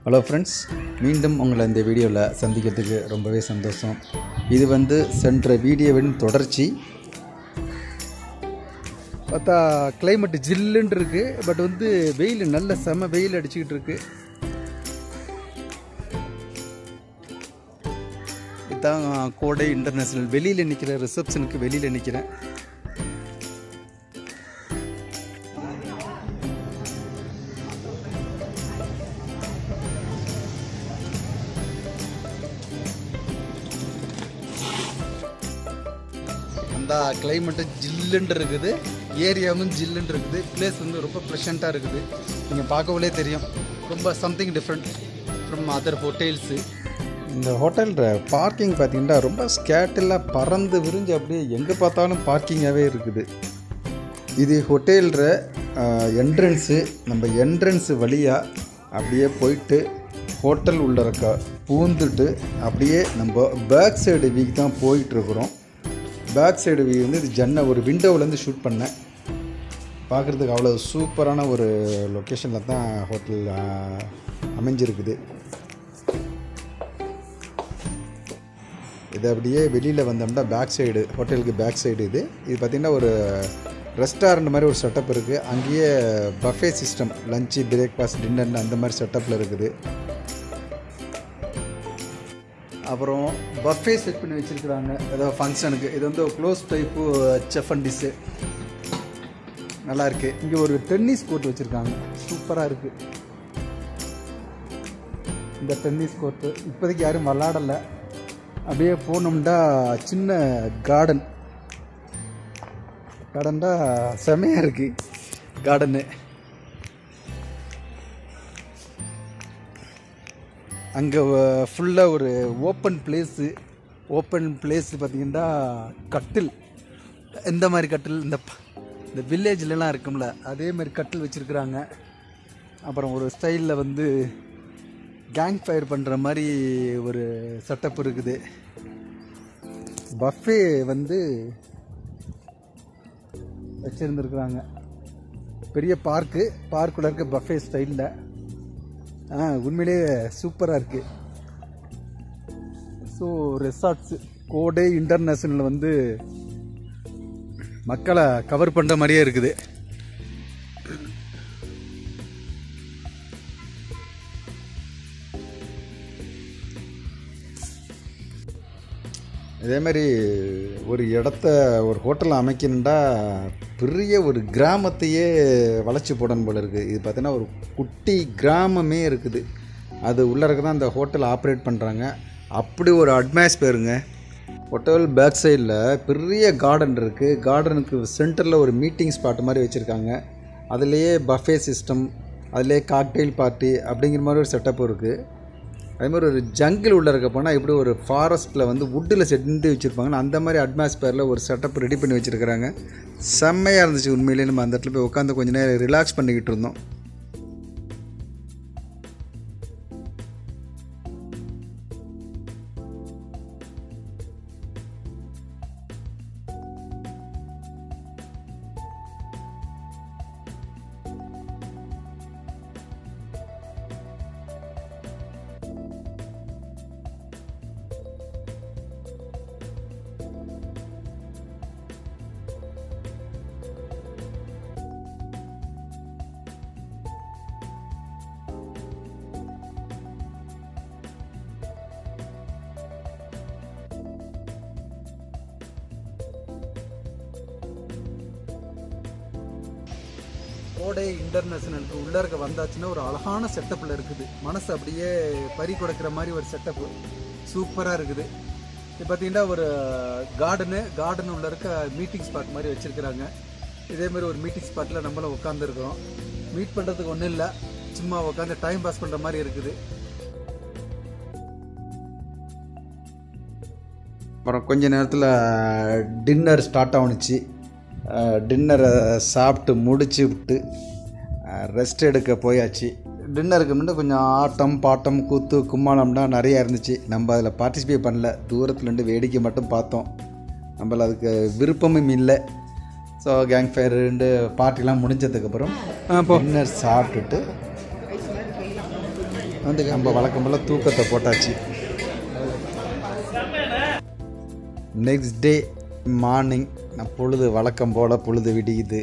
Hello friends மீண்டும் உங்களை இந்த வீடியோவில் சந்திக்கிறதுக்கு ரொம்பவே சந்தோஷம் இது வந்து சென்ற வீடியோவின் தொடர்ச்சி பார்த்தா கிளைமேட் ஜில்லுன்னு இருக்கு பட் வந்து வெயில் நல்ல செம வெயில் அடிச்சுக்கிட்டு இருக்கு இதுதான் கோடை இன்டர்நேஷ்னல் வெளியில் நிற்கிற ரிசப்ஷனுக்கு வெளியில் நிற்கிறேன் அந்த கிளைமேட்டு ஜில்லுன்னு இருக்குது ஏரியாவும் ஜில்லுன்னு இருக்குது பிளேஸ் வந்து ரொம்ப ப்ளஷண்ட்டாக இருக்குது நீங்கள் பார்க்கவுலே தெரியும் ரொம்ப something different from other hotels இந்த ஹோட்டலில் பார்க்கிங் பார்த்தீங்கன்னா ரொம்ப ஸ்கேட்டில் பறந்து விரிஞ்சு அப்படியே எங்கே பார்த்தாலும் பார்க்கிங்காகவே இருக்குது இது ஹோட்டலில் என்ட்ரன்ஸு நம்ம என்ட்ரன்ஸு வழியாக அப்படியே போயிட்டு ஹோட்டல் உள்ள இருக்க பூந்துட்டு அப்படியே நம்ம பேக் சைடு வீக் தான் போயிட்டுருக்குறோம் பேக் சைடு வியூ வந்து இது ஜன்ன ஒரு விண்டோவிலேருந்து ஷூட் பண்ணேன் பார்க்குறதுக்கு அவ்வளோ சூப்பரான ஒரு லொக்கேஷனில் தான் ஹோட்டல் அமைஞ்சிருக்குது இது அப்படியே வெளியில் வந்தோம்னா பேக் சைடு ஹோட்டலுக்கு பேக் சைடு இது இது பார்த்திங்கன்னா ஒரு ரெஸ்டாரண்ட் மாதிரி ஒரு செட்டப் இருக்குது அங்கேயே buffet system lunch breakfast dinner அந்த மாதிரி செட்டப்பில் இருக்குது அப்புறம் பஃபே செட் பண்ணி வச்சுருக்குறாங்க ஏதோ ஃபங்க்ஷனுக்கு இது வந்து close type chef and dish நல்லா இருக்கு இங்கே ஒரு டென்னிஸ் கோர்ட் வச்சுருக்காங்க சூப்பராக இருக்குது இந்த டென்னிஸ் கோர்ட்டு இப்போதைக்கு யாரும் விளாடலை அப்படியே போனோம்னா சின்ன கார்டன் கார்டன்டா செமையாக இருக்குது கார்டனு அங்கே ஃபுல்லாக ஒரு ஓப்பன் பிளேஸு ஓப்பன் பிளேஸ் பார்த்திங்கன்னா கட்டில் எந்த மாதிரி கட்டில் இந்த ப- இந்த வில்லேஜ்லலாம் இருக்கும்ல அதே மாதிரி கட்டில் வச்சுருக்குறாங்க அப்புறம் ஒரு ஸ்டைலில் வந்து கேங் ஃபயர் பண்ணுற மாதிரி ஒரு செட்டப் இருக்குது பஃபே வந்து வச்சுருந்துருக்குறாங்க பெரிய பார்க்கு பார்க்குள்ள இருக்க பஃபே ஸ்டைலில் ஆ உண்மையிலேயே சூப்பராக இருக்குது ஸோ ரெசார்ட்ஸு கோடை இன்டர்நேஷ்னல் வந்து மக்களை கவர் பண்ணுற மாதிரியே இருக்குது இதே மாதிரி ஒரு இடத்த ஒரு ஹோட்டல் அமைக்கணுண்டா பெரிய ஒரு கிராமத்தையே வளைச்சி போடணும் போல இருக்குது இது பார்த்தீங்கன்னா ஒரு குட்டி கிராமமே இருக்குது அது உள்ளே இருக்க தான் அந்த ஹோட்டல் ஆப்ரேட் பண்ணுறாங்க அப்படி ஒரு அட்மாஸ்பியருங்க ஹோட்டல் பேக் சைடில் பெரிய கார்டன் இருக்குது கார்டனுக்கு சென்டரில் ஒரு மீட்டிங் ஸ்பாட் மாதிரி வச்சுருக்காங்க அதுலேயே பஃபே சிஸ்டம் அதுலேயே காக்டெயில் பார்ட்டி அப்படிங்கிற மாதிரி ஒரு செட்டப் இருக்குது அதே மாதிரி ஒரு ஜங்கிள் உள்ள இருக்க போனால் எப்படி ஒரு ஃபாரஸ்ட்டில் வந்து வுட்டில் செட்டு வச்சுருப்பாங்கன்னு அந்த மாதிரி அட்மாஸ்பியரில் ஒரு செட்டப் ரெடி பண்ணி வச்சுருக்கிறாங்க செம்மையாக இருந்துச்சு உண்மையிலேயே நம்ம அந்த இடத்துல போய் உட்காந்து கொஞ்ச நேரம் ரிலாக்ஸ் பண்ணிக்கிட்டு இருந்தோம் கோடை இன்டர்நேஷனலுக்கு உள்ளே இருக்க வந்தாச்சுன்னா ஒரு அழகான செட்டப்பில் இருக்குது மனசு அப்படியே பறி கொடுக்குற மாதிரி ஒரு செட்டப்பு சூப்பராக இருக்குது இது பார்த்தீங்கன்னா ஒரு கார்டனு கார்டன் உள்ள இருக்க மீட்டிங் ஸ்பாட் மாதிரி வச்சுருக்குறாங்க இதே மாதிரி ஒரு மீட்டிங் ஸ்பாட்டில் நம்மளும் உட்காந்துருக்கோம் மீட் பண்ணுறதுக்கு ஒன்றும் இல்லை சும்மா உட்காந்து டைம் பாஸ் பண்ணுற மாதிரி இருக்குது அப்புறம் கொஞ்ச நேரத்தில் டின்னர் ஸ்டார்ட் ஆகுனுச்சு டின்னரை சாப்பிட்டு முடிச்சு விட்டு ரெஸ்ட் எடுக்க போயாச்சு டின்னருக்கு முன்னே கொஞ்சம் ஆட்டம் பாட்டம் கூத்து கும்மாளம்லாம் நிறையா இருந்துச்சு நம்ம அதில் பார்ட்டிசிபேட் பண்ணல தூரத்துல இருந்து வேடிக்கை மட்டும் பார்த்தோம் நம்மள அதுக்கு விருப்பமும் இல்லை ஸோ கேங் ஃபயர்ண்டு பார்ட்டிலாம் முடிஞ்சதுக்கப்புறம் டின்னர் சாப்பிட்டுட்டு வந்து நம்ம வழக்கம் போல் தூக்கத்தை போட்டாச்சு நெக்ஸ்ட் டே மார்னிங் நான் பொழுது வழக்கம் போல் பொழுது விடியுது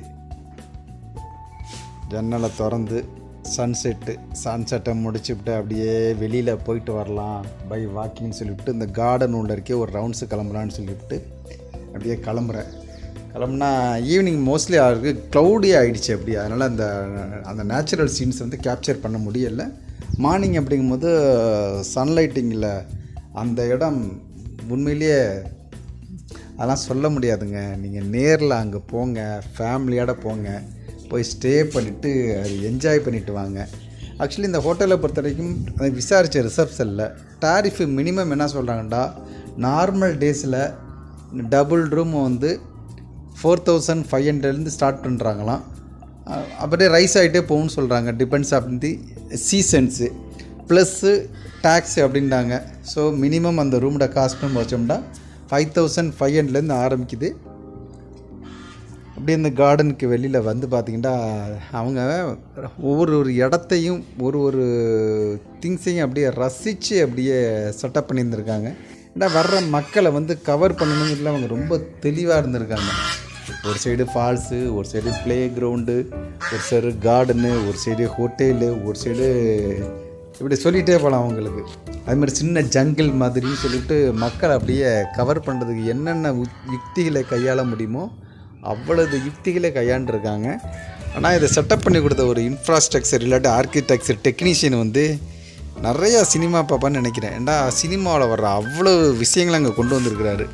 ஜன்னலை திறந்து சன்செட்டு சன்செட்டை முடிச்சுவிட்டு அப்படியே வெளியில் போயிட்டு வரலாம் பை வாக்கிங்னு சொல்லிவிட்டு இந்த கார்டன் உள்ள இருக்கே ஒரு ரவுண்ட்ஸு கிளம்புலான்னு சொல்லிவிட்டு அப்படியே கிளம்புறேன் கிளம்புனா ஈவினிங் மோஸ்ட்லி அவருக்கு க்ளவுடி ஆகிடுச்சு அப்படி அதனால் அந்த அந்த நேச்சுரல் சீன்ஸ் வந்து கேப்சர் பண்ண முடியலை மார்னிங் அப்படிங்கும்போது சன்லைட்டிங்கில் அந்த இடம் உண்மையிலேயே அதெல்லாம் சொல்ல முடியாதுங்க நீங்கள் நேரில் அங்கே போங்க ஃபேமிலியோட போங்க போய் ஸ்டே பண்ணிவிட்டு அது என்ஜாய் பண்ணிவிட்டு வாங்க ஆக்சுவலி இந்த ஹோட்டலை பொறுத்த வரைக்கும் அதை விசாரித்த ரிசப்ஷனில் டாரிஃபு மினிமம் என்ன சொல்கிறாங்கடா நார்மல் டேஸில் டபுள் ரூம் வந்து ஃபோர் தௌசண்ட் ஃபைவ் ஹண்ட்ரட்லேருந்து ஸ்டார்ட் பண்ணுறாங்களாம் அஹ் அப்படியே ரைஸ் ஆகிட்டே போகும்னு சொல்கிறாங்க depends of the seasons plus tax அப்படின்றாங்க ஸோ மினிமம் அந்த ரூமோட காஸ்ட்னு வச்சோம்னா ஃபைவ் தௌசண்ட் ஃபைவ் ஹண்ட்ரட்லேருந்து ஆரம்பிக்குது அப்படியே இந்த கார்டனுக்கு வெளியில் வந்து பார்த்திங்கன்னா அவங்க ஒவ்வொரு ஒரு இடத்தையும் ஒரு ஒரு திங்ஸையும் அப்படியே ரசித்து அப்படியே செட்டப் பண்ணியிருந்திருக்காங்க ஏன்னா வர்ற மக்களை வந்து கவர் பண்ணணுங்கிறதுல அவங்க ரொம்ப தெளிவாக இருந்திருக்காங்க ஒரு சைடு ஃபால்ஸு ஒரு சைடு ப்ளே கிரவுண்டு ஒரு சைடு கார்டனு ஒரு சைடு ஹோட்டலு ஒரு சைடு இப்படி சொல்லிகிட்டே போகலாம் அவங்களுக்கு அது மாதிரி சின்ன ஜங்கிள் மாதிரின்னு சொல்லிட்டு மக்களை அப்படியே கவர் பண்ணுறதுக்கு என்னென்ன உத்- யுக்திகளை கையாள முடியுமோ அவ்வளவு யுக்திகளை கையாண்டுருக்காங்க ஆனால் இதை செட்டப் பண்ணி கொடுத்த ஒரு இன்ஃப்ராஸ்ட்ரக்சர் இல்லாட்டி ஆர்கிடெக்சர் டெக்னீஷியன் வந்து நிறையா சினிமா பார்ப்பான்னு நினைக்கிறேன் ஏன்டா சினிமாவில் வர்ற அவ்வளோ விஷயங்களை அங்கே கொண்டு வந்திருக்கிறாரு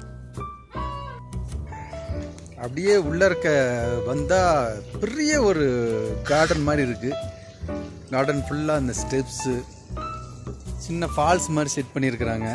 அப்படியே உள்ளே இருக்க வந்தால் பெரிய ஒரு கார்டன் மாதிரி இருக்குது கார்டன் ஃபுல்லாக அந்த ஸ்டெப்ஸு சின்ன ஃபால்ஸ் மாதிரி செட் பண்ணியிருக்கிறாங்க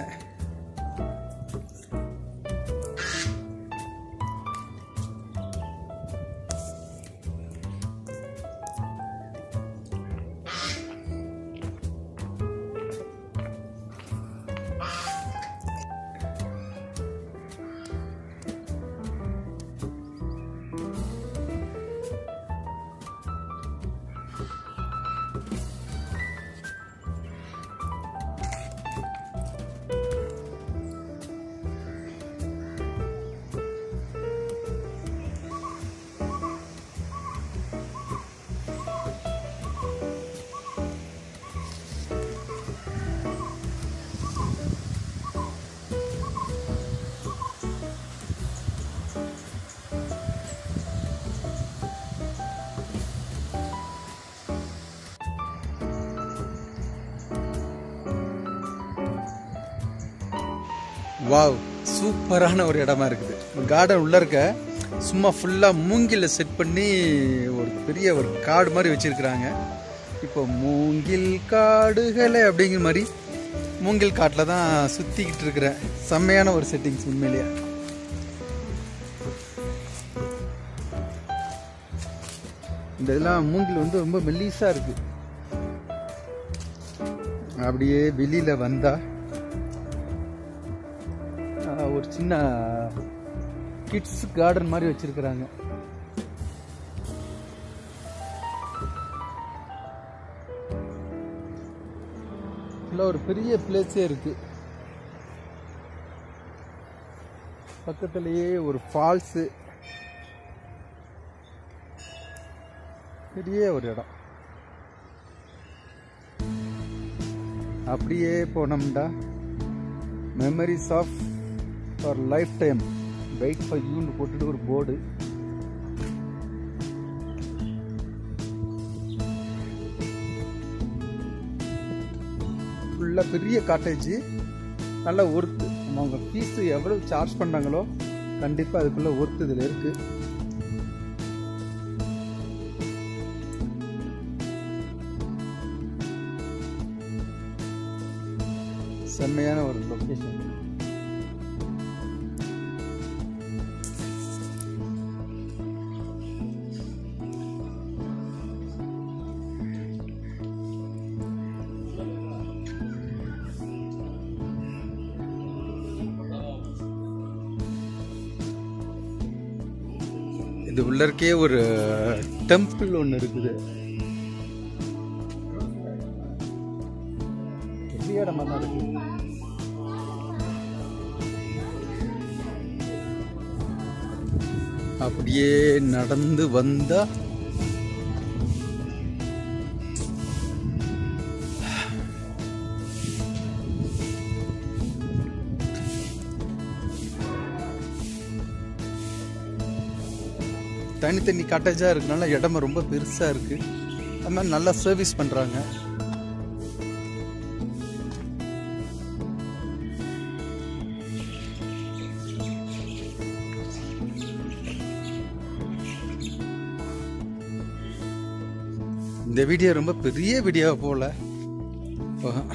வாவ் சூப்பரான ஒரு இடமா இருக்குது கார்டன் உள்ள இருக்க சும்மா ஃபுல்லாக மூங்கில செட் பண்ணி ஒரு பெரிய ஒரு காடு மாதிரி வச்சிருக்கிறாங்க இப்போ மூங்கில் காடுகளே அப்படிங்கிற மாதிரி மூங்கில் காட்டில் தான் சுற்றிக்கிட்டு இருக்கிறேன் செம்மையான ஒரு செட்டிங்ஸ் உண்மையிலேயே இந்த இதெல்லாம் மூங்கில் வந்து ரொம்ப மெல்லிஸாக இருக்குது அப்படியே வெளியில் வந்தால் ஆஹ் ஒரு சின்ன கிட்ஸ் கார்டன் மாதிரி வச்சிருக்கிறாங்க ஃபுல்லாக ஒரு பெரிய பிளேஸே இருக்கு பக்கத்துலேயே ஒரு ஃபால்ஸு பெரிய ஒரு இடம் அப்படியே போனோம்டா memories of for lifetime wait for யூன்னு போட்டுட்டு ஒரு போர்டு ஃபுல்லாக பெரிய காட்டேஜ் நல்ல ஒர்த்து அவங்க ஃபீஸ் எவ்வளோ சார்ஜ் பண்ணுறாங்களோ கண்டிப்பாக அதுக்குள்ளே ஒர்த்து இதில் இருக்குது செம்மையான ஒரு லொக்கேஷன் இது உள்ளருக்கே ஒரு டெம்பிள் ஒன்று இருக்குது இடமா தான் இருக்கு அப்படியே நடந்து வந்தா தனித்தனி காட்டேஜாக இருக்கனால இடமே ரொம்ப பெருசாக இருக்குது அது மாதிரி நல்லா சர்வீஸ் பண்ணுறாங்க இந்த வீடியோ ரொம்ப பெரிய வீடியோ போல ஆஹா.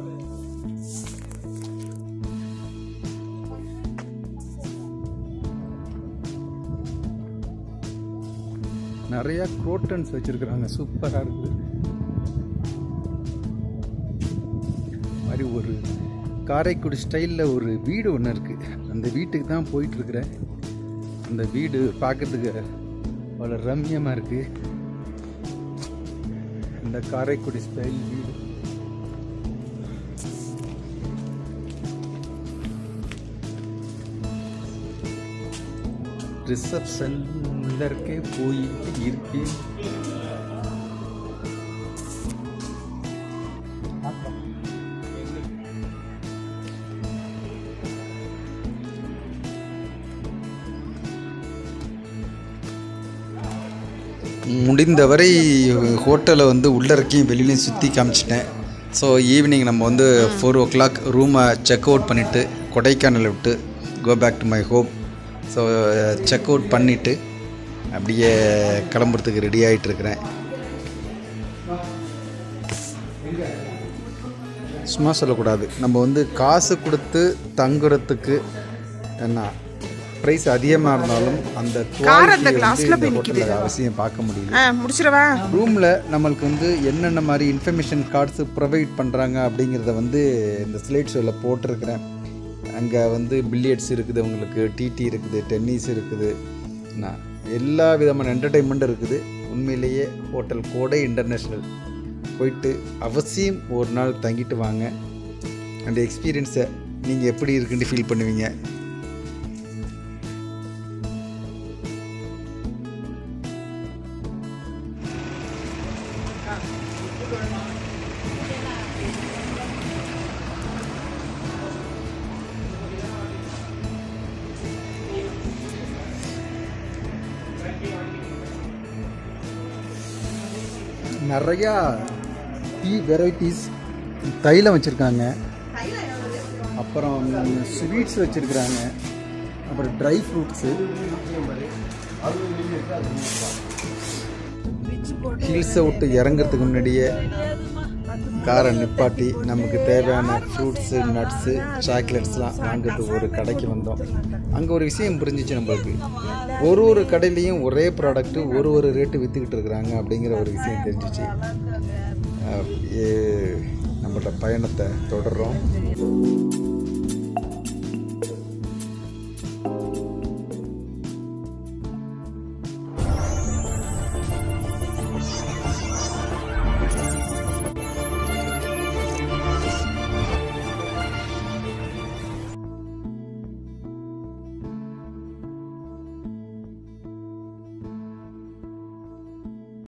நிறைய குரோட்டன்ஸ் வச்சிருக்கிறாங்க சூப்பராக இருக்குது மாதிரி ஒரு காரைக்குடி ஸ்டைலில் ஒரு வீடு ஒன்று இருக்குது அந்த வீட்டுக்கு தான் போயிட்டுருக்குறேன் அந்த வீடு பார்க்கறதுக்கு அவ்வளோ ரம்யமாக இருக்குது இந்த காரைக்குடி ஸ்டைல் வீடு ரிசப்ஷன்லருக்கே போயிட்டு இருக்கேன் முடிந்தவரை ஹோட்டலை வந்து உள்ளறக்கையும் வெளியிலையும் சுற்றி காமிச்சிட்டேன் ஸோ ஈவினிங் நம்ம வந்து ஃபோர் ஓ கிளாக் ரூமை செக் அவுட் பண்ணிவிட்டு கொடைக்கானல் விட்டு go back to my home so check out பண்ணிவிட்டு அப்படியே கிளம்புறதுக்கு ரெடி ஆகிட்டு இருக்கிறேன் சும்மா சொல்லக்கூடாது நம்ம வந்து காசு கொடுத்து தங்குறதுக்கு என்ன ப்ரைஸ் அதிகமாக இருந்தாலும் அந்த கார் அந்த quality glassல வந்து போய் இந்த ஹோட்டலில் அவசியம் பார்க்க முடியுது ஆ முடிச்சிடவா ரூமில் நம்மளுக்கு வந்து என்னென்ன மாதிரி இன்ஃபர்மேஷன் கார்ட்ஸு ப்ரொவைட் பண்ணுறாங்க அப்படிங்கிறத வந்து இந்த ஸ்லேட் ஷோவில் போட்டிருக்கிறேன் அங்கே வந்து பில்லியட்ஸ் இருக்குது உங்களுக்கு டிடி இருக்குது டென்னிஸ் இருக்குது என்ன எல்லா விதமான என்டர்டெயின்மெண்ட்டும் இருக்குது உண்மையிலேயே ஹோட்டல் கோடை இன்டர்நேஷ்னல் போயிட்டு அவசியம் ஒரு நாள் தங்கிட்டு வாங்க அந்த எக்ஸ்பீரியன்ஸை நீங்கள் எப்படி இருக்குன்னு ஃபீல் பண்ணுவீங்க நிறையா டீ வெரைட்டிஸ் தைலம் வச்சுருக்காங்க அப்புறம் ஸ்வீட்ஸ் வச்சுருக்குறாங்க அப்புறம் ட்ரை ஃப்ரூட்ஸு ஹில்ஸை விட்டு இறங்குறதுக்கு முன்னாடியே காரை நிப்பாட்டி நமக்கு தேவையான ஃப்ரூட்ஸு நட்ஸு சாக்லேட்ஸ்லாம் வாங்கிட்டு ஒரு கடைக்கு வந்தோம் அங்கே ஒரு விஷயம் புரிஞ்சிச்சு நம்மளுக்கு ஒரு ஒரு கடையிலையும் ஒரே ப்ராடக்ட்டு ஒரு ஒரு ரேட்டு விற்றுக்கிட்டு இருக்கிறாங்க அப்படிங்கிற ஒரு விஷயம் தெரிஞ்சிச்சு அப்படியே நம்மளோட பயணத்தை தொடர்றோம்